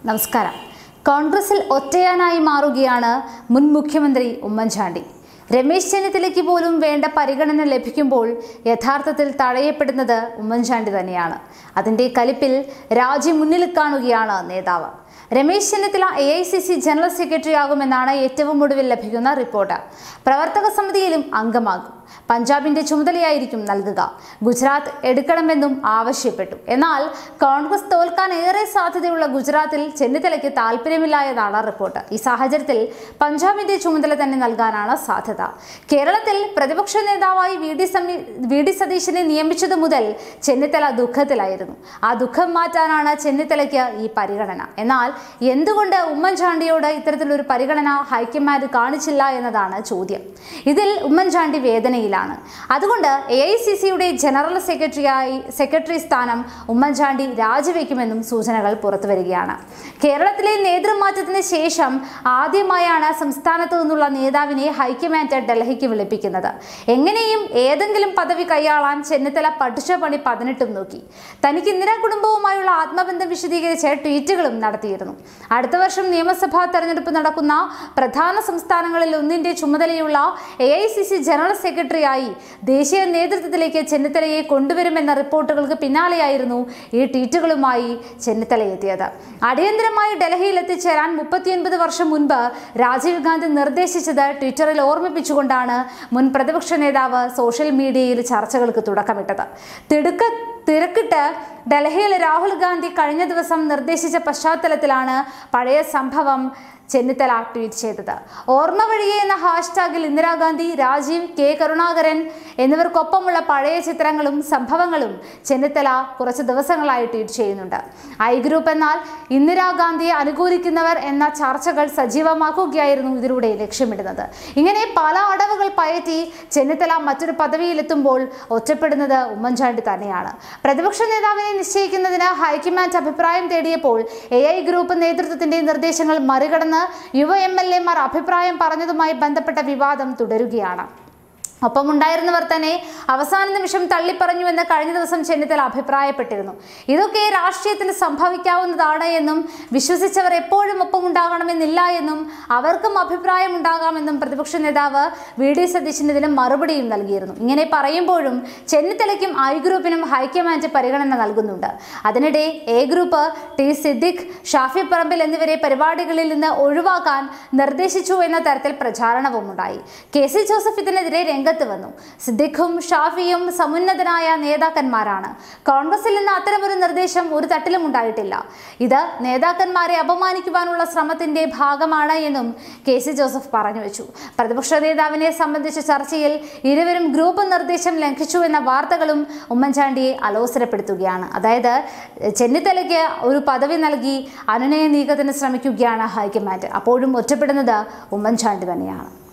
നമസ്കാരം കോൺഗ്രസിൽ ഒറ്റയാനായി മാറുകയാണ് മുൻ മുഖ്യമന്ത്രി ഉമ്മൻചാണ്ടി രമേശ് ചെന്നിത്തലയ്ക്ക് പോലും വേണ്ട പരിഗണന ലഭിക്കുമ്പോൾ യഥാർത്ഥത്തിൽ തഴയപ്പെടുന്നത് ഉമ്മൻചാണ്ടി തന്നെയാണ് അതിന്റെ കലിപ്പിൽ രാജ്യം മുന്നിൽ കാണുകയാണ് നേതാവ് Ramesh Chennithala A I C C general secretary ആകുമെന്നാണ് ഏറ്റവും ഒടുവിൽ ലഭിക്കുന്ന റിപ്പോർട്ട് പ്രവർത്തക സമിതിയിലും അംഗമാകും പഞ്ചാബിന്റെ ചുമതലയായിരിക്കും നൽകുക ഗുജറാത്ത് എടുക്കണമെന്നും ആവശ്യപ്പെട്ടു എന്നാൽ കോൺഗ്രസ് തോൽക്കാൻ ഏറെ സാധ്യതയുള്ള ഗുജറാത്തിൽ ചെന്നിത്തലയ്ക്ക് താല്പര്യമില്ല എന്നാണ് റിപ്പോർട്ട് ഈ സാഹചര്യത്തിൽ പഞ്ചാബിന്റെ ചുമതല തന്നെ നൽകാനാണ് സാധ്യത കേരളത്തിൽ പ്രതിപക്ഷ നേതാവായി വി ഡി സമി വി ഡി സതീശനെ നിയമിച്ചതു മുതൽ ചെന്നിത്തല ദുഃഖത്തിലായിരുന്നു ആ ദുഃഖം മാറ്റാനാണ് ചെന്നിത്തലയ്ക്ക് ഈ പരിഗണന എന്നാൽ എന്തുകൊണ്ട് ഉമ്മൻചാണ്ടിയോട് ഇത്തരത്തിലൊരു പരിഗണന ഹൈക്കമാൻഡ് കാണിച്ചില്ല എന്നതാണ് ചോദ്യം ഇതിൽ ഉമ്മൻചാണ്ടി വേദനയിലാണ് അതുകൊണ്ട് എ ഐ സി സിയുടെ ജനറൽ സെക്രട്ടറിയായി സെക്രട്ടറി സ്ഥാനം ഉമ്മൻചാണ്ടി രാജിവെക്കുമെന്നും സൂചനകൾ പുറത്തു വരികയാണ് കേരളത്തിലെ നേതൃമാറ്റത്തിന് ശേഷം ആദ്യമായാണ് സംസ്ഥാനത്തു നിന്നുള്ള നേതാവിനെ ഹൈക്കമാൻഡ് ഡൽഹിക്ക് വിളിപ്പിക്കുന്നത് എങ്ങനെയും ഏതെങ്കിലും പദവി കൈയാളാൻ ചെന്നിത്തല പഠിച്ച പണി പതിനെട്ടും നോക്കി തനിക്ക് ഇന്ദിരാ കുടുംബവുമായുള്ള ആത്മബന്ധം വിശദീകരിച്ച് ട്വീറ്റുകളും നടത്തിയിരുന്നു അടുത്ത വർഷം നിയമസഭാ തെരഞ്ഞെടുപ്പ് നടക്കുന്ന പ്രധാന സംസ്ഥാനങ്ങളിൽ ഒന്നിന്റെ ചുമതലയുള്ള A I C C general സെക്രട്ടറിയായി ദേശീയ നേതൃത്വത്തിലേക്ക് ചെന്നിത്തലയെ കൊണ്ടുവരുമെന്ന റിപ്പോർട്ടുകൾക്ക് പിന്നാലെയായിരുന്നു ഈ ട്വീറ്റുകളുമായി ചെന്നിത്തല എത്തിയത് അടിയന്തരമായി ഡൽഹിയിൽ എത്തിച്ചേരാൻ മുപ്പത്തിയൊൻപത് വർഷം മുൻപ് രാജീവ് ഗാന്ധി നിർദ്ദേശിച്ചത് ട്വിറ്ററിൽ ഓർമ്മിപ്പിച്ചുകൊണ്ടാണ് മുൻ പ്രതിപക്ഷ നേതാവ് സോഷ്യൽ മീഡിയയിൽ ചർച്ചകൾക്ക് തുടക്കമിട്ടത് തിടുക്ക തിരക്കിട്ട് ഡൽഹിയിൽ രാഹുൽ ഗാന്ധി കഴിഞ്ഞ ദിവസം നിർദ്ദേശിച്ച പശ്ചാത്തലത്തിലാണ് പഴയ സംഭവം ചെന്നിത്തല ട്വീറ്റ് ചെയ്തത് ഓർമ്മ വഴിയെ എന്ന ഹാഷ്ടാഗിൽ ഇന്ദിരാഗാന്ധി രാജീവ് കെ കരുണാകരൻ എന്നിവർക്കൊപ്പമുള്ള പഴയ ചിത്രങ്ങളും സംഭവങ്ങളും ചെന്നിത്തല കുറച്ച് ദിവസങ്ങളായി ട്വീറ്റ് ചെയ്യുന്നുണ്ട് ഐ ഗ്രൂപ്പ് എന്നാൽ ഇന്ദിരാഗാന്ധിയെ അനുകൂലിക്കുന്നവർ എന്ന ചർച്ചകൾ സജീവമാക്കുകയായിരുന്നു ഇതിലൂടെ ലക്ഷ്യമിടുന്നത് ഇങ്ങനെ പല അടവുകൾ പയറ്റി ചെന്നിത്തല മറ്റൊരു പദവിയിലെത്തുമ്പോൾ ഒറ്റപ്പെടുന്നത് ഉമ്മൻചാണ്ടി തന്നെയാണ് പ്രതിപക്ഷ നേതാവിനെ നിശ്ചയിക്കുന്നതിന് ഹൈക്കമാൻഡ് അഭിപ്രായം തേടിയപ്പോൾ എ ഐ ഗ്രൂപ്പ് നേതൃത്വത്തിന്റെ നിർദ്ദേശങ്ങൾ മറികടന്ന് യുവ എം എൽ എമാർ അഭിപ്രായം പറഞ്ഞതുമായി ബന്ധപ്പെട്ട വിവാദം തുടരുകയാണ് ഒപ്പമുണ്ടായിരുന്നവർ തന്നെ അവസാന നിമിഷം തള്ളിപ്പറഞ്ഞുവെന്ന് കഴിഞ്ഞ ദിവസം ചെന്നിത്തല അഭിപ്രായപ്പെട്ടിരുന്നു ഇതൊക്കെ രാഷ്ട്രീയത്തിൽ സംഭവിക്കാവുന്നതാണ് എന്നും വിശ്വസിച്ചവർ എപ്പോഴും ഒപ്പമുണ്ടാകണമെന്നില്ല എന്നും അവർക്കും അഭിപ്രായം ഉണ്ടാകാമെന്നും പ്രതിപക്ഷ നേതാവ് വി ഡി സതീശൻ ഇതിന് മറുപടിയും നൽകിയിരുന്നു ഇങ്ങനെ പറയുമ്പോഴും ചെന്നിത്തലയ്ക്കും ഐ ഗ്രൂപ്പിനും ഹൈക്കമാൻഡ് പരിഗണന നൽകുന്നുണ്ട് അതിനിടെ A group T Siddique Shafi Parambil എന്നിവരെ പരിപാടികളിൽ നിന്ന് ഒഴിവാക്കാൻ നിർദ്ദേശിച്ചു എന്ന തരത്തിൽ പ്രചാരണവും ഉണ്ടായി കെ സി ജോസഫ് ഇതിനെതിരെ രംഗത്ത് വന്നു സിദ്ദിഖും ഷാഫിയും സമുന്നതനായ നേതാക്കന്മാരാണ് കോൺഗ്രസിൽ നിന്ന് അത്തരമൊരു നിർദ്ദേശം ഒരു തട്ടിലും ഉണ്ടായിട്ടില്ല ഇത് നേതാക്കന്മാരെ അപമാനിക്കുവാനുള്ള ശ്രമത്തിന്റെ ഭാഗമാണ് എന്നും കെ സി ജോസഫ് പറഞ്ഞു വെച്ചു പ്രതിപക്ഷ നേതാവിനെ സംബന്ധിച്ച ചർച്ചയിൽ ഇരുവരും ഗ്രൂപ്പ് നിർദ്ദേശം ലംഘിച്ചു എന്ന വാർത്തകളും ഉമ്മൻചാണ്ടിയെ അലോസരപ്പെടുത്തുകയാണ് അതായത് ചെന്നിത്തലയ്ക്ക് ഒരു പദവി നൽകി അനുനയ നീക്കത്തിന് ശ്രമിക്കുകയാണ് ഹൈക്കമാൻഡ് അപ്പോഴും ഒറ്റപ്പെടുന്നത് ഉമ്മൻചാണ്ടി തന്നെയാണ്